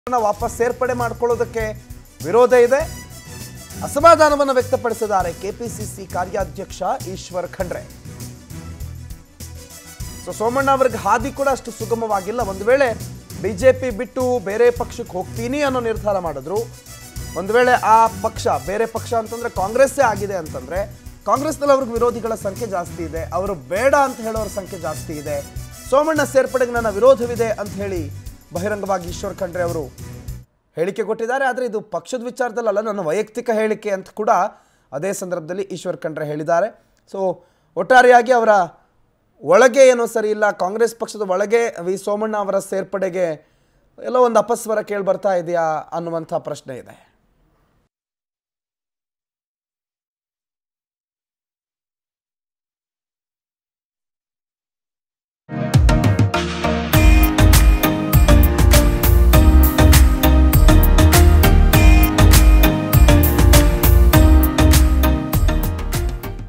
ವಾಪಸ್ ಸೇರ್ಪಡೆ ಮಾಡ್ಕೊಳ್ಳೋದಕ್ಕೆ ವಿರೋಧ ಇದೆ ಅಸಮಾಧಾನವನ್ನು ವ್ಯಕ್ತಪಡಿಸಿದ್ದಾರೆ ಕೆಪಿಸಿಸಿ ಕಾರ್ಯಾಧ್ಯಕ್ಷ ಈಶ್ವರ್ ಖಂಡ್ರೆ ಸೊ ಸೋಮಣ್ಣ ಅವ್ರಿಗೆ ಹಾದಿ ಕೂಡ ಅಷ್ಟು ಸುಗಮವಾಗಿಲ್ಲ ಒಂದು ವೇಳೆ ಬಿಜೆಪಿ ಬಿಟ್ಟು ಬೇರೆ ಪಕ್ಷಕ್ಕೆ ಹೋಗ್ತೀನಿ ಅನ್ನೋ ನಿರ್ಧಾರ ಮಾಡಿದ್ರು ಒಂದು ವೇಳೆ ಆ ಪಕ್ಷ ಬೇರೆ ಪಕ್ಷ ಅಂತಂದ್ರೆ ಕಾಂಗ್ರೆಸ್ಸೇ ಆಗಿದೆ ಅಂತಂದ್ರೆ ಕಾಂಗ್ರೆಸ್ನಲ್ಲಿ ಅವ್ರಿಗೆ ವಿರೋಧಿಗಳ ಸಂಖ್ಯೆ ಜಾಸ್ತಿ ಇದೆ ಅವರು ಬೇಡ ಅಂತ ಹೇಳೋರ ಸಂಖ್ಯೆ ಜಾಸ್ತಿ ಇದೆ ಸೋಮಣ್ಣ ಸೇರ್ಪಡೆಗೆ ನನ್ನ ವಿರೋಧವಿದೆ ಅಂತ ಹೇಳಿ ಬಹಿರಂಗವಾಗಿ ಈಶ್ವರ್ ಖಂಡ್ರೆ ಅವರು ಹೇಳಿಕೆ ಕೊಟ್ಟಿದ್ದಾರೆ ಆದರೆ ಇದು ಪಕ್ಷದ ವಿಚಾರದಲ್ಲಲ್ಲ ನನ್ನ ವೈಯಕ್ತಿಕ ಹೇಳಿಕೆ ಅಂತ ಕೂಡ ಅದೇ ಸಂದರ್ಭದಲ್ಲಿ ಈಶ್ವರ್ ಖಂಡ್ರೆ ಹೇಳಿದ್ದಾರೆ ಸೊ ಒಟ್ಟಾರೆಯಾಗಿ ಅವರ ಒಳಗೆ ಏನೋ ಸರಿ ಇಲ್ಲ ಕಾಂಗ್ರೆಸ್ ಪಕ್ಷದ ಒಳಗೆ ವಿ ಸೋಮಣ್ಣ ಅವರ ಸೇರ್ಪಡೆಗೆ ಎಲ್ಲೋ ಒಂದು ಅಪಸ್ವರ ಕೇಳಿ ಬರ್ತಾ ಇದೆಯಾ ಅನ್ನುವಂಥ ಪ್ರಶ್ನೆ ಇದೆ